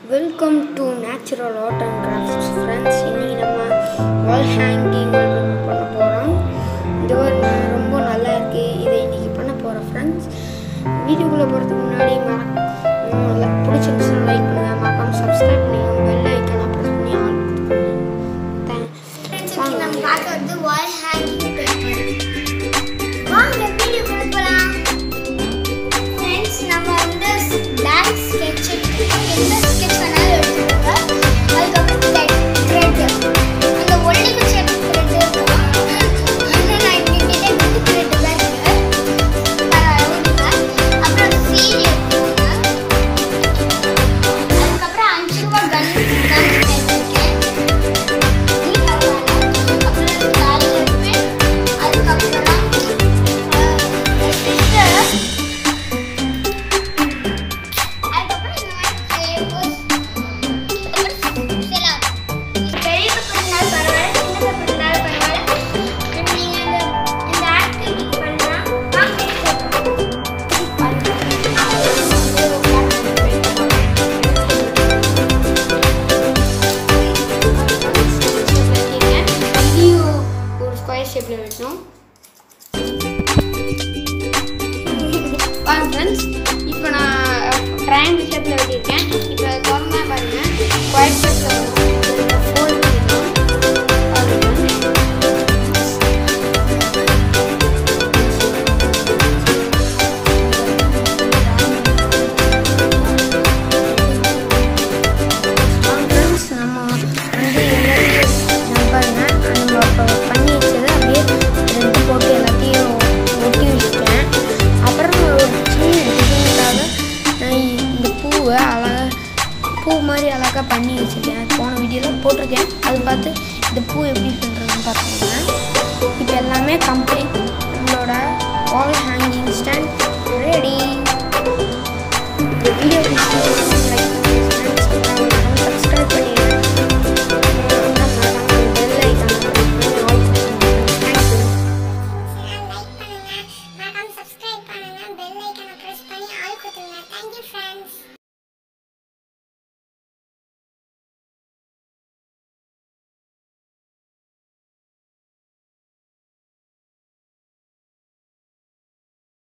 Welcome to natural art and crafts friends இன்னைக்கு நம்ம வால் hanging பண்ண போகிறோம் இது ஒரு ந- ரொம்ப நல்லா இருக்கு இதை இன்னைக்கு பண்ண போகிறோம் ஃப்ரெண்ட்ஸ் வீடியோக்குள்ளே போகிறதுக்கு முன்னாடி மற பிடிச்சிருந்துச்சுன்னா லைக் பண்ணுங்கள் மறக்காம சப்ஸ்கிரைப் பண்ணிக்கோங்க பெல் ஐக்கனை ப்ரெஸ் பண்ணி ஆன் Friends, இன்னைக்கு நம்ம பார்க்க வந்து wall hanging paper. வாங்க வீடியோக்குள்ள போலாம். Friends, நம்ம வந்து black sketch எடுத்து- எந்த sketch வேணாலும் எடுத்துக்கோங்க. அதுக்கப்புறம் thread, thread. அந்த ஒல்லி குச்சி thread இருக்கும். ஆனா நான் எங்ககிட்ட குட்டி thread தான் இருக்கு. பரவாயில்ல, விடுங்க. அப்புறம் சீடி எடுத்துக்கோங்க. அதுக்கப்புறம் அஞ்சு ரூபா gun gun எடுத்திருக்கேன். இதையும் ஒரு ஸ்கொயர் ஷேப்பில் வெட்டணும் பாருங்க ஃப்ரெண்ட்ஸ் இப்போ நான் ட்ரையாங்கிள் ஷேப்பில் வெட்டியிருக்கேன் இப்போ திறந்தா பாருங்க ஸ்கொயர் ஷேப்பில் ஃபோல்ட் பண்ணிடணும் பாருங்க ஃப்ரெண்ட்ஸ் நம்ம வந்து எல்லாத்தையும் நம்ம பாருங்க நம்ம இப்போ பண்ணி வச்சதை அப்படியே ரெண்டு போட்டு எல்லாத்தையும் ஒட்டி வச்சுட்டேன் அப்புறம் ஒரு சின்ன டிசைனுக்காக நான் இந்த பூவை அழகாக பூ மாதிரி அழகாக பண்ணி வச்சுருக்கேன் அது போன வீடியோவில் போட்டிருக்கேன் அது பார்த்து இந்த பூ எப்படி பண்ணுறதுன்னு பார்த்துக்கோங்க இப்போ எல்லாமே கம்ப்ளீட் நம்மளோட வால் ஹேங்கிங் ஸ்டாண்ட் ரெடி இந்த வீடியோ பிடிச்சிருந்தா லைக் பண்ணுங்க சப்ஸ்கிரைப் பண்ணிடுங்க பெல் ஐக்கான தேங்க்யூ லைக் பண்ணுங்க மறக்காம சப்ஸ்கிரைப் பண்ணுங்க பெல் ஐக்கான பிரஸ் பண்ணி ஆல் கொடுத்துருங்க தேங்க்யூ ஃப்ரெண்ட்ஸ்